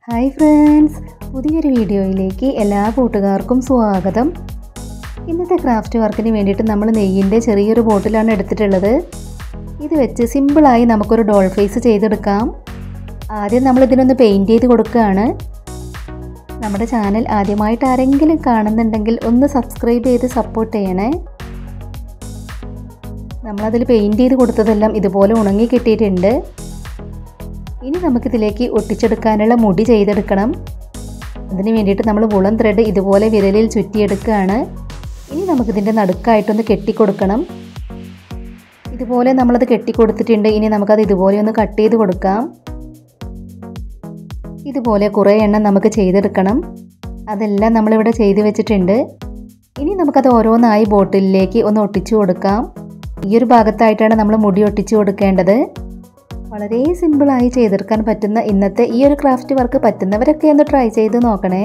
hi friends പുതിയൊരു വീഡിയോയിലേക്ക് എല്ലാ കൂട്ടുകാർക്കും സ്വാഗതം ഇന്നത്തെ ക്രാഫ്റ്റ് വർക്കിന് വേണ്ടിയിട്ട് നമ്മൾ നെയ്യിൻ്റെ ചെറിയൊരു ബോട്ടിലാണ് എടുത്തിട്ടുള്ളത് ഇത് വെച്ച് സിമ്പിളായി നമുക്കൊരു ഡോൾ ഫേസ് ചെയ്തെടുക്കാം ആദ്യം നമ്മൾ ഇതിനൊന്ന് പെയിൻറ് ചെയ്ത് കൊടുക്കുകയാണ് നമ്മുടെ ചാനൽ ആദ്യമായിട്ട് ആരെങ്കിലും കാണുന്നുണ്ടെങ്കിൽ ഒന്ന് സബ്സ്ക്രൈബ് ചെയ്ത് സപ്പോർട്ട് ചെയ്യണേ നമ്മളതിൽ പെയിൻറ് ചെയ്ത് കൊടുത്തതെല്ലാം ഇതുപോലെ ഉണങ്ങി കിട്ടിയിട്ടുണ്ട് ഇനി നമുക്കിതിലേക്ക് ഒട്ടിച്ചെടുക്കാനുള്ള മുടി ചെയ്തെടുക്കണം അതിന് വേണ്ടിയിട്ട് നമ്മൾ വുളൻ ത്രെഡ് ഇതുപോലെ വിരലിൽ ചുറ്റിയെടുക്കുകയാണ് ഇനി നമുക്കിതിൻ്റെ നടുക്കായിട്ടൊന്ന് കെട്ടിക്കൊടുക്കണം ഇതുപോലെ നമ്മളത് കെട്ടിക്കൊടുത്തിട്ടുണ്ട് ഇനി നമുക്കത് ഇതുപോലെ ഒന്ന് കട്ട് ചെയ്ത് കൊടുക്കാം ഇതുപോലെ കുറേ എണ്ണം നമുക്ക് ചെയ്തെടുക്കണം അതെല്ലാം നമ്മളിവിടെ ചെയ്ത് വെച്ചിട്ടുണ്ട് ഇനി നമുക്കത് ഓരോന്നായി ബോട്ടിലിലേക്ക് ഒന്ന് ഒട്ടിച്ചു കൊടുക്കാം ഈ ഒരു ഭാഗത്തായിട്ടാണ് നമ്മൾ മുടി ഒട്ടിച്ചു കൊടുക്കേണ്ടത് വളരെ സിമ്പിളായി ചെയ്തെടുക്കാൻ പറ്റുന്ന ഇന്നത്തെ ഈ ഒരു ക്രാഫ്റ്റ് വർക്ക് പറ്റുന്നവരൊക്കെ ഒന്ന് ട്രൈ ചെയ്ത് നോക്കണേ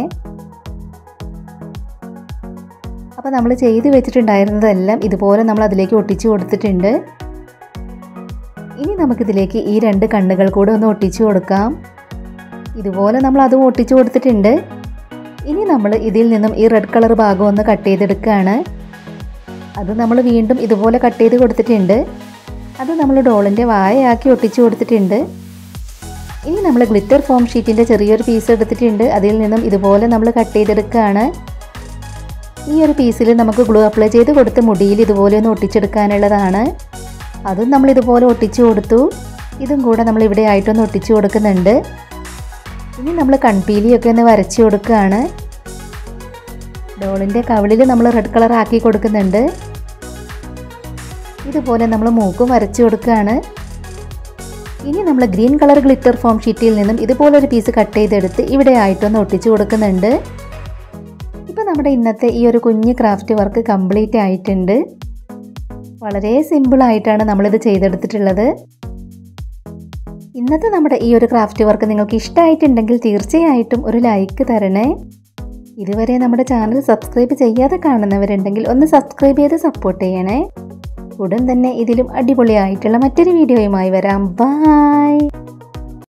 അപ്പോൾ നമ്മൾ ചെയ്ത് വെച്ചിട്ടുണ്ടായിരുന്നതെല്ലാം ഇതുപോലെ നമ്മൾ അതിലേക്ക് ഒട്ടിച്ചു കൊടുത്തിട്ടുണ്ട് ഇനി നമുക്കിതിലേക്ക് ഈ രണ്ട് കണ്ണുകൾ കൂടെ ഒന്ന് ഒട്ടിച്ചു കൊടുക്കാം ഇതുപോലെ നമ്മൾ അതും ഒട്ടിച്ചു കൊടുത്തിട്ടുണ്ട് ഇനി നമ്മൾ ഇതിൽ നിന്നും ഈ റെഡ് കളർ ഭാഗം ഒന്ന് കട്ട് ചെയ്തെടുക്കുകയാണ് അത് നമ്മൾ വീണ്ടും ഇതുപോലെ കട്ട് ചെയ്ത് കൊടുത്തിട്ടുണ്ട് അത് നമ്മൾ ഡോളിൻ്റെ വായയാക്കി ഒട്ടിച്ചു കൊടുത്തിട്ടുണ്ട് ഇനി നമ്മൾ ഗ്ലിറ്റർ ഫോം ഷീറ്റിൻ്റെ ചെറിയൊരു പീസ് എടുത്തിട്ടുണ്ട് അതിൽ നിന്നും ഇതുപോലെ നമ്മൾ കട്ട് ചെയ്തെടുക്കുകയാണ് ഈ ഒരു പീസിൽ നമുക്ക് ഗ്ലൂ അപ്ലൈ ചെയ്ത് കൊടുത്ത് മുടിയിൽ ഇതുപോലെ ഒന്ന് ഒട്ടിച്ചെടുക്കാനുള്ളതാണ് അതും നമ്മൾ ഇതുപോലെ ഒട്ടിച്ചു കൊടുത്തു ഇതും കൂടെ നമ്മൾ ഇവിടെ ആയിട്ടൊന്ന് ഒട്ടിച്ചു കൊടുക്കുന്നുണ്ട് ഇനി നമ്മൾ കൺപീലിയൊക്കെ ഒന്ന് വരച്ചു കൊടുക്കുകയാണ് ഡോളിൻ്റെ കവിളിൽ നമ്മൾ റെഡ് കളർ ആക്കി കൊടുക്കുന്നുണ്ട് ഇതുപോലെ നമ്മൾ മൂക്കും വരച്ചു കൊടുക്കുകയാണ് ഇനി നമ്മൾ ഗ്രീൻ കളർ ഗ്ലിറ്റർ ഫോം ഷീറ്റിൽ നിന്നും ഇതുപോലെ ഒരു പീസ് കട്ട് ചെയ്തെടുത്ത് ഇവിടെ ആയിട്ടൊന്ന് ഒട്ടിച്ചു കൊടുക്കുന്നുണ്ട് ഇപ്പം നമ്മുടെ ഇന്നത്തെ ഈ ഒരു കുഞ്ഞ് ക്രാഫ്റ്റ് വർക്ക് കംപ്ലീറ്റ് ആയിട്ടുണ്ട് വളരെ സിമ്പിളായിട്ടാണ് നമ്മളിത് ചെയ്തെടുത്തിട്ടുള്ളത് ഇന്നത്തെ നമ്മുടെ ഈ ഒരു ക്രാഫ്റ്റ് വർക്ക് നിങ്ങൾക്ക് ഇഷ്ടമായിട്ടുണ്ടെങ്കിൽ തീർച്ചയായിട്ടും ഒരു ലൈക്ക് തരണേ ഇതുവരെ നമ്മുടെ ചാനൽ സബ്സ്ക്രൈബ് ചെയ്യാതെ കാണുന്നവരുണ്ടെങ്കിൽ ഒന്ന് സബ്സ്ക്രൈബ് ചെയ്ത് സപ്പോർട്ട് ചെയ്യണേ ഉടൻ തന്നെ ഇതിലും അടിപൊളിയായിട്ടുള്ള മറ്റൊരു വീഡിയോയുമായി വരാം ബായ്